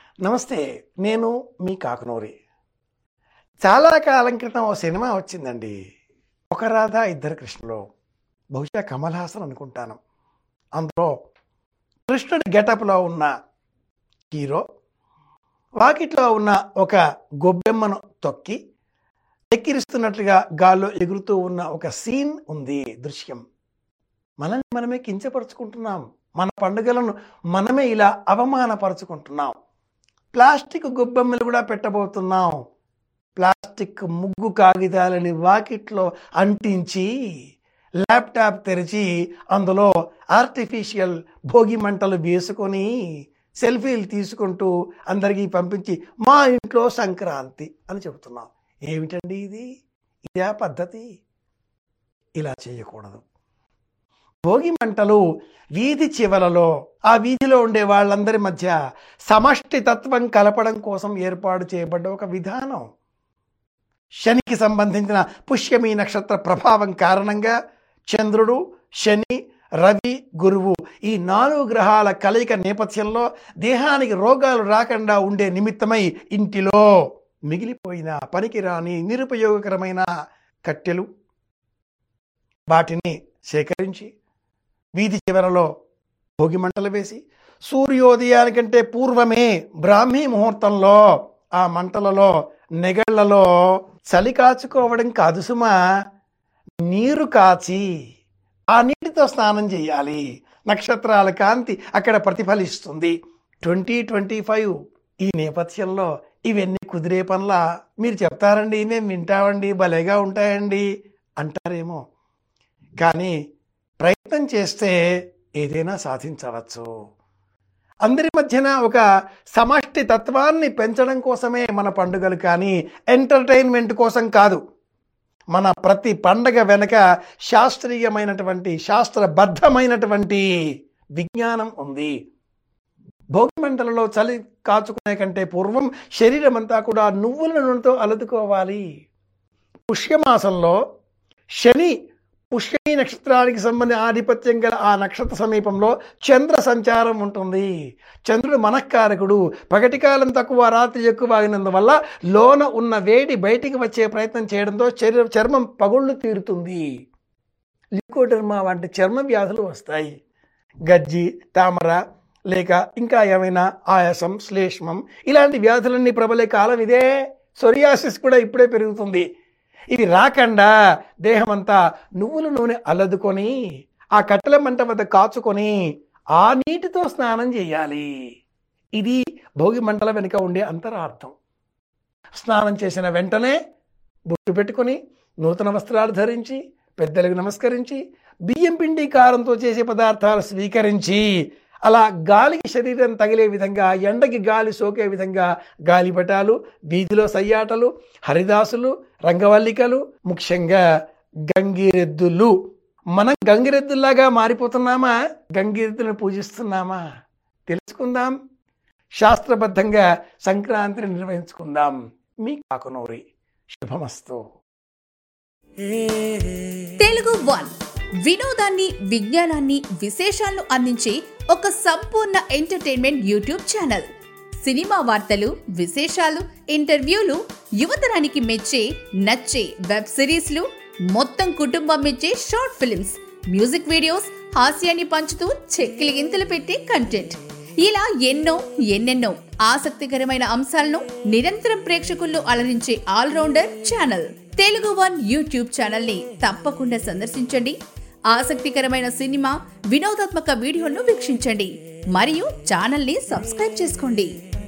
నమస్తే నేను మీ కాకునూరి చాలా కాలం క్రితం ఓ సినిమా వచ్చిందండి ఒక రాధ ఇద్దరు కృష్ణులు బహుశా కమల్ హాసన్ అనుకుంటాను అందులో కృష్ణుడి గెటప్లో ఉన్న హీరో వాకిట్లో ఉన్న ఒక గొబ్బెమ్మను తొక్కి ఎక్కిరిస్తున్నట్లుగా గాల్లో ఎగురుతూ ఉన్న ఒక సీన్ ఉంది దృశ్యం మనల్ని మనమే కించపరుచుకుంటున్నాం మన పండుగలను మనమే ఇలా అవమానపరుచుకుంటున్నాం ప్లాస్టిక్ గొబ్బెమ్మలు కూడా పెట్టబోతున్నాం ప్లాస్టిక్ ముగ్గు కాగితాలని వాకిట్లో అంటించి ల్యాప్టాప్ తెరిచి అందులో ఆర్టిఫిషియల్ భోగి మంటలు వేసుకొని సెల్ఫీలు తీసుకుంటూ అందరికీ పంపించి మా ఇంట్లో సంక్రాంతి అని చెబుతున్నాం ఏమిటండి ఇది ఇదే పద్ధతి ఇలా చేయకూడదు భోగి మంటలు వీధి చివరలో ఆ వీధిలో ఉండే వాళ్ళందరి మధ్య సమష్టి తత్వం కలపడం కోసం ఏర్పాటు చేయబడ్డ ఒక విధానం శనికి సంబంధించిన పుష్యమి నక్షత్ర ప్రభావం కారణంగా చంద్రుడు శని రవి గురువు ఈ నాలుగు గ్రహాల కలయిక నేపథ్యంలో దేహానికి రోగాలు రాకుండా ఉండే నిమిత్తమై ఇంటిలో మిగిలిపోయిన పనికిరాని నిరుపయోగకరమైన కట్టెలు వాటిని సేకరించి వీధి చివరలో భోగి మంటలు వేసి సూర్యోదయానికంటే పూర్వమే బ్రాహ్మీ ముహూర్తంలో ఆ మంటలలో నెగళ్లలో చలి కాచుకోవడం కాదు సుమా నీరు కాచి ఆ నీటితో స్నానం చేయాలి నక్షత్రాల కాంతి అక్కడ ప్రతిఫలిస్తుంది ట్వంటీ ట్వంటీ ఫైవ్ ఈ నేపథ్యంలో ఇవన్నీ కుదిరే పనులా మీరు చెప్తారండి మేము వింటామండి భలేగా ఉంటాయండి అంటారేమో కానీ ప్రయత్నం చేస్తే ఏదైనా సాధించవచ్చు అందరి మధ్యన ఒక సమష్టి తత్వాన్ని పెంచడం కోసమే మన పండుగలు కానీ ఎంటర్టైన్మెంట్ కోసం కాదు మన ప్రతి పండగ వెనక శాస్త్రీయమైనటువంటి శాస్త్రబద్ధమైనటువంటి విజ్ఞానం ఉంది భోగి మంటలలో చలి కాచుకునే కంటే పూర్వం శరీరం అంతా కూడా నువ్వుల నూనెతో అలదుకోవాలి పుష్యమాసంలో శని పుష్యమి నక్షత్రానికి సంబంధించిన ఆధిపత్యం గల ఆ నక్షత్ర సమీపంలో చంద్ర సంచారం ఉంటుంది చంద్రుడు మనఃకారకుడు పగటి కాలం తక్కువ రాత్రి ఎక్కువ అయినందువల్ల లోన ఉన్న వేడి బయటికి వచ్చే ప్రయత్నం చేయడంతో శరీర చర్మం పగుళ్ళు తీరుతుంది లికోడర్మా వంటి చర్మ వ్యాధులు వస్తాయి గజ్జి తామర లేక ఇంకా ఏమైనా ఆయాసం శ్లేష్మం ఇలాంటి వ్యాధులన్నీ ప్రబలే కాలం ఇదే సొరియాసిస్ కూడా ఇప్పుడే పెరుగుతుంది ఇవి రాకుండా దేహమంతా నువ్వుల నూనె అలదుకొని ఆ కట్టెల మంట వద్ద కాచుకొని ఆ నీటితో స్నానం చేయాలి ఇది భోగి మంటల వెనుక ఉండే అంతరార్థం స్నానం చేసిన వెంటనే బొట్టు పెట్టుకొని నూతన వస్త్రాలు ధరించి పెద్దలకు నమస్కరించి బియ్యం పిండి కారంతో చేసే పదార్థాలు స్వీకరించి అలా గాలికి శరీరం తగిలే విధంగా ఎండకి గాలి సోకే విధంగా గాలిపటాలు వీధిలో సయ్యాటలు హరిదాసులు రంగవల్లికలు ముఖ్యంగా గంగిరెద్దులు మనం గంగిరెద్దుల్లాగా మారిపోతున్నామా గంగిరెద్దులను పూజిస్తున్నామా తెలుసుకుందాం శాస్త్రబద్ధంగా సంక్రాంతిని నిర్వహించుకుందాం మీ కాకునూరి శుభమస్తు తెలుగు వన్ వినోదాన్ని విజ్ఞానాన్ని విశేషాలను అందించే ఒక సంపూర్ణ ఎంటర్టైన్మెంట్ యూట్యూబ్ ఛానల్ సినిమా వార్తలు విశేషాలు ఇంటర్వ్యూలు యువతరానికి మెచ్చే నచ్చే వెబ్ సిరీస్లు మొత్తం కుటుంబం మెచ్చే షార్ట్ ఫిల్మ్స్ మ్యూజిక్ వీడియోస్ హాస్యాన్ని పంచుతూ చెక్కిలి గింతలు పెట్టే కంటెంట్ ఇలా ఎన్నో ఎన్నెన్నో ఆసక్తికరమైన అంశాలను నిరంతరం ప్రేక్షకుల్లో అలరించే all rounder channel Telugu one YouTube channel ని తప్పకుండా సందర్శించండి ఆసక్తికరమైన సినిమా వినోదాత్మక వీడియోలను వీక్షించండి మరియు ఛానల్ ని సబ్స్క్రైబ్ చేసుకోండి